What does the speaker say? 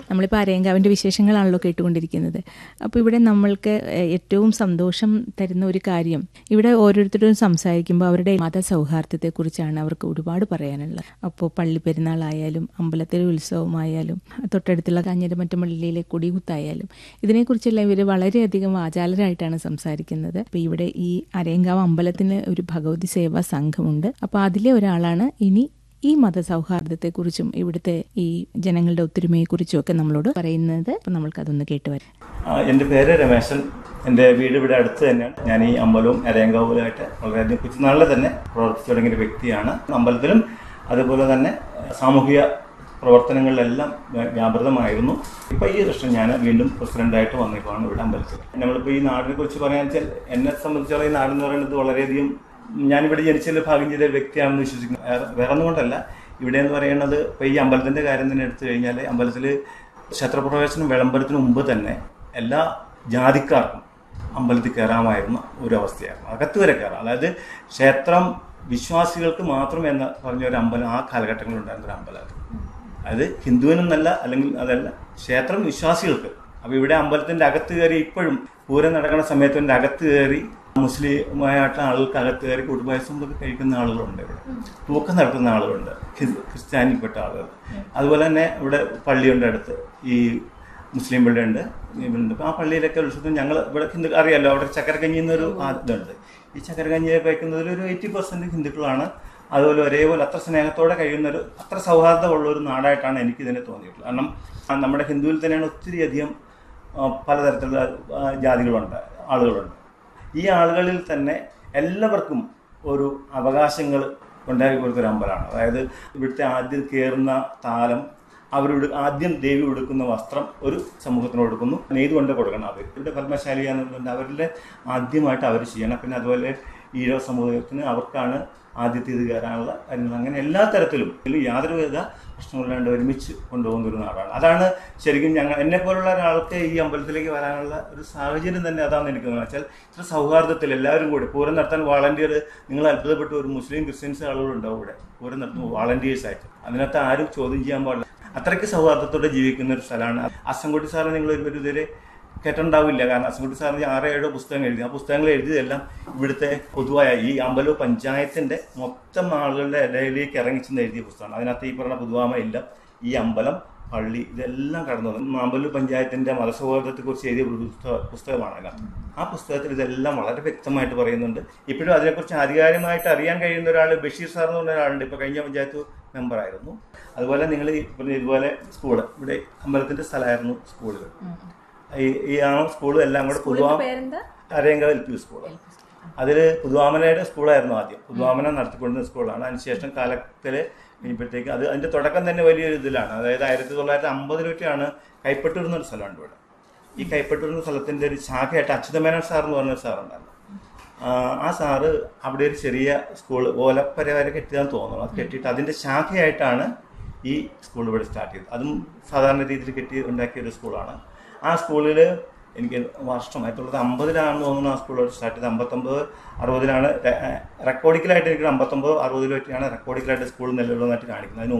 നമ്മളിപ്പോൾ അരയങ്കാവിൻ്റെ വിശേഷങ്ങളാണല്ലോ കേട്ടുകൊണ്ടിരിക്കുന്നത് അപ്പോൾ ഇവിടെ നമ്മൾക്ക് ഏഹ്, ഏറ്റവും സന്തോഷം തരുന്ന ഒരു കാര്യം ഇവിടെ ഓരോരുത്തരും സംസാരിക്കുമ്പോൾ അവരുടെ മതസൗഹാർദ്ദത്തെക്കുറിച്ചാണ് അവർക്ക് ഒരുപാട് പറയാനുള്ളത് അപ്പോൾ പള്ളി പെരുന്നാളായാലും അമ്പലത്തിലെ ഉത്സവമായാലും തൊട്ടടുത്തുള്ള കാഞ്ഞിരമറ്റം പള്ളിയിലെ കൊടികുത്തായാലും ഇതിനെക്കുറിച്ചെല്ലാം ഇവർ വളരെയധികം വാചാലരായിട്ടാണ് സംസാരിക്കുന്നത് അപ്പോൾ ഇവിടെ ഈ അരയങ്കാവ് അമ്പലത്തിന് ഒരു ഭഗവതി സേവാ സംഘമുണ്ട് അപ്പോൾ അതിലെ ഒരാളാണ് ഇനി ഈ മതസൗഹാർദ്ദത്തെക്കുറിച്ചും ഇവിടുത്തെ ഈ ജനങ്ങളുടെ ഒത്തൊരുമയെക്കുറിച്ചും ഒക്കെ നമ്മളോട് പറയുന്നത് അപ്പം നമ്മൾക്കതൊന്ന് കേട്ടുവരാം ആ, എൻ്റെ പേര് രമേശൻ എൻ്റെ വീട് ഇവിടെ അടുത്ത് തന്നെയാണ് ഞാൻ ഈ അമ്പലവും അരയങ്കാവുമായിട്ട് വളരെയധികം കൊച്ചുനാളിലെ തന്നെ പ്രവർത്തിച്ചു തുടങ്ങിയ ഒരു വ്യക്തിയാണ് അമ്പലത്തിലും അതുപോലെ തന്നെ സാമൂഹിക പ്രവർത്തനങ്ങളിലെല്ലാം വ്യ- വ്യാപൃതമായിരുന്നു ഇപ്പോൾ ഈ വർഷം ഞാൻ വീണ്ടും പ്രസിഡൻ്റായിട്ട് വന്നേക്കാണ് ഇവിടെ അമ്പലത്തിൽ നമ്മളിപ്പോൾ ഈ നാടിനെ കുറിച്ച് പറയാൻ വെച്ചാൽ എന്നെ സംബന്ധിച്ചോളം ഈ നാടെന്ന് പറയുന്നത് വളരെയധികം ഞാനിവിടെ ജനിച്ചതിൽ ഭാഗ്യം ചെയ്ത ഒരു വ്യക്തിയാണെന്ന് വിശ്വസിക്കുന്നു വേറെ വേറെ ഒന്നും കൊണ്ടല്ല ഇവിടെ എന്ന് പറയുന്നത് ഇപ്പോൾ ഈ അമ്പലത്തിൻ്റെ കാര്യം തന്നെ എടുത്തു കഴിഞ്ഞാൽ അമ്പലത്തിൽ ക്ഷേത്രപ്രവേശനം വിളംബരത്തിന് മുമ്പ് തന്നെ എല്ലാ ജാതിക്കാർക്കും അമ്പലത്തിൽ കയറാമായിരുന്ന ഒരു അവസ്ഥയായിരുന്നു അകത്ത് വരെ കയറാം അതായത് ക്ഷേത്രം വിശ്വാസികൾക്ക് മാത്രം എന്ന് പറഞ്ഞ ഒരു അമ്പലം ആ കാലഘട്ടങ്ങളിൽ ഉണ്ടായിരുന്ന ഒരു അമ്പലമായിരുന്നു അതായത് ഹിന്ദുവിനൊന്നല്ല അല്ലെങ്കിൽ അതല്ല ക്ഷേത്രം വിശ്വാസികൾക്ക് അപ്പോൾ ഇവിടെ അമ്പലത്തിൻ്റെ അകത്ത് കയറി ഇപ്പോഴും പൂരം നടക്കുന്ന സമയത്തിൻ്റെ അകത്ത് കയറി മുസ്ലിമായിട്ടുള്ള ആളുകൾക്ക് അകത്ത് കയറി കുടുംബായസം ഒക്കെ കഴിക്കുന്ന ആളുകളുണ്ട് ഇവിടെ തൂക്കം നടത്തുന്ന ആളുകളുണ്ട് ഹിന്ദു- ക്രിസ്ത്യാനിയിൽപ്പെട്ട ആളുകൾ അതുപോലെ തന്നെ ഇവിടെ പള്ളിയുണ്ട് അടുത്ത് ഈ മുസ്ലിം പള്ളിയുണ്ട് ഇവരുണ്ട് അപ്പോൾ ആ പള്ളിയിലൊക്കെ ഉത്സവത്തിന് ഞങ്ങൾ ഇവിടെ ഹിന്ദു അറിയാലോ അവിടെ ചക്കരക്കഞ്ഞി എന്നൊരു ആ ഇതുണ്ട് ഈ ചക്കരക്കഞ്ഞിയെ കഴിക്കുന്നതിൽ ഒരു എയ്റ്റി പെർസെൻറ്റ് ഹിന്ദുക്കളാണ് അതുപോലെ ഒരേപോലെ അത്ര സ്നേഹത്തോടെ കഴിയുന്ന ഒരു അത്ര സൗഹാർദ്ദമുള്ള ഒരു നാടായിട്ടാണ് എനിക്കിതിനെ തോന്നിയിട്ടുള്ളത് കാരണം ആ നമ്മുടെ ഹിന്ദുവിൽ തന്നെയാണ് ഒത്തിരി അധികം ആ, പലതരത്തിലുള്ള ആ, ജാതികളുണ്ട് ആളുകളുണ്ട് ഈ ആളുകളിൽ തന്നെ എല്ലാവർക്കും ഒരു അവകാശങ്ങൾ ഉണ്ടാക്കി കൊടുത്തൊരു അമ്പലമാണ് അതായത് ഇവിടുത്തെ ആദ്യം കയറുന്ന താലം അവരുടെ ആദ്യം ദേവി ഉടുക്കുന്ന വസ്ത്രം ഒരു സമൂഹത്തിന് കൊടുക്കുന്നു നെയ്ത് കൊണ്ട് കൊടുക്കണം അവർ ഇവിടെ പത്മശാലി എന്നുള്ളത് അവരുടെ ആദ്യമായിട്ട് അവർ ചെയ്യണം പിന്നെ അതുപോലെ ഈഴവ സമൂഹത്തിന് അവർക്കാണ് ആദ്യത്തെ ഇത് കയറാനുള്ള കാര്യങ്ങൾ അങ്ങനെ എല്ലാ തരത്തിലും ഇതിൽ യാതൊരുവിധ പ്രശ്നങ്ങളില്ലാണ്ട് ഒരുമിച്ച് കൊണ്ടുപോകുന്ന ഒരു നാടാണ് അതാണ് ശരിക്കും ഞങ്ങൾ എന്നെ പോലുള്ള ഒരാൾക്ക് ഈ അമ്പലത്തിലേക്ക് വരാനുള്ള ഒരു സാഹചര്യം തന്നെ അതാണെന്ന് എനിക്ക് തോന്നുന്നത് വെച്ചാൽ ഇത്ര സൗഹാർദ്ദത്തിൽ എല്ലാവരും കൂടി പൂരം നടത്താൻ വാളണ്ടിയർ നിങ്ങൾ അത്ഭുതപ്പെട്ട ഒരു മുസ്ലിം ക്രിസ്ത്യൻസ് ആളുകളുണ്ടാവും ഇവിടെ പൂരം നടത്തുന്ന വാളണ്ടിയേഴ്സ് ആയിട്ട് അതിനകത്ത് ആരും ചോദ്യം ചെയ്യാൻ പാടില്ല അത്രയ്ക്ക് സൗഹാർദ്ദത്തോടെ ജീവിക്കുന്ന ഒരു സ്ഥലമാണ് അസംകുട്ടി സാറ് നിങ്ങൾ ഒരു ഇതുവരെ കേട്ടിട്ടുണ്ടാവില്ല കാരണം അസംകുട്ടി സാറിന് ആറോ ഏഴോ പുസ്തകങ്ങൾ എഴുതി ആ പുസ്തകങ്ങൾ എഴുതിയതെല്ലാം ഇവിടുത്തെ പൊതുവായ ഈ അമ്പലൂർ പഞ്ചായത്തിന്റെ മൊത്തം ആളുകളുടെ ഇടയിലേക്ക് ഇറങ്ങിച്ചെന്ന് എഴുതിയ പുസ്തകമാണ് അതിനകത്ത് ഈ പറഞ്ഞ പുതുവാമ ഇല്ല ഈ അമ്പലം പള്ളി ഇതെല്ലാം കടന്നു വന്നു അമ്പലൂർ പഞ്ചായത്തിന്റെ മതസൗഹാർദ്ദത്തെക്കുറിച്ച് എഴുതിയ ഒരു പുസ്തക പുസ്തകമാണ് അതിനകത്ത് ആ പുസ്തകത്തിൽ ഇതെല്ലാം വളരെ വ്യക്തമായിട്ട് പറയുന്നുണ്ട് ഇപ്പോഴും അതിനെക്കുറിച്ച് ആധികാരികമായിട്ട് അറിയാൻ കഴിയുന്ന ഒരാൾ ബഷീർ സാർ എന്ന് പറഞ്ഞ ഒരാളുണ്ട് ഇപ്പോൾ കഴിഞ്ഞ പഞ്ചായത്ത് മെമ്പറായിരുന്നു അതുപോലെ നിങ്ങൾ ഈ പറഞ്ഞ ഇതുപോലെ സ്കൂള് ഇവിടെ അമ്പലത്തിന്റെ സ്ഥലമായിരുന്നു സ്കൂളുകൾ ഈ ഈ ആ സ്കൂളും എല്ലാം കൂടെ പുതുവാ പേരെന്താ അരയങ്കാവ് എൽ പി സ്കൂൾ അതിൽ പുതുവാമനയുടെ സ്കൂളായിരുന്നു ആദ്യം പുതുവാമന നടത്തിക്കൊണ്ടിരുന്ന സ്കൂളാണ് അതിനുശേഷം കാലത്തിൽ കഴിഞ്ഞപ്പോഴത്തേക്ക് അത് അതിന്റെ തുടക്കം തന്നെ വലിയൊരു ഇതിലാണ് അതായത് ആയിരത്തി തൊള്ളായിരത്തി അമ്പതിലൊക്കെയാണ് കൈപ്പറ്റൂർ എന്നൊരു സ്ഥലമുണ്ട് ഇവിടെ ഈ കൈപ്പറ്റൂർ എന്ന സ്ഥലത്തിന്റെ ഒരു ശാഖയായിട്ട് അച്യുതമേനോൻ സാർ എന്ന് പറഞ്ഞ സാറുണ്ടായിരുന്നു ആ, ആ സാറ് അവിടെ ഒരു ചെറിയ സ്കൂൾ ഓലപ്പര വരെ കെട്ടിയതാന്ന് തോന്നുന്നു അത് കെട്ടിയിട്ട് അതിന്റെ ശാഖയായിട്ടാണ് ഈ സ്കൂൾ ഇവിടെ സ്റ്റാർട്ട് ചെയ്തത് അതും സാധാരണ രീതിയിൽ കെട്ടി ഉണ്ടാക്കിയ ഒരു സ്കൂളാണ് ആ സ്കൂളിൽ എനിക്ക് വർഷം ആയിരത്തി തൊള്ളായിരത്തി അമ്പതിലാണെന്ന് തോന്നുന്നു ആ സ്കൂൾ സ്റ്റാർട്ട് ചെയ്തത് അമ്പത്തൊമ്പത് അറുപതിലാണ് റെക്കോർഡിക്കലായിട്ട് എനിക്ക് അമ്പത്തൊമ്പത് അറുപതിലൊക്കെയാണ് റെക്കോർഡിക്കലായിട്ട് സ്കൂൾ നിലവിലുള്ളതായിട്ട് കാണിക്കുന്നത് അതിന്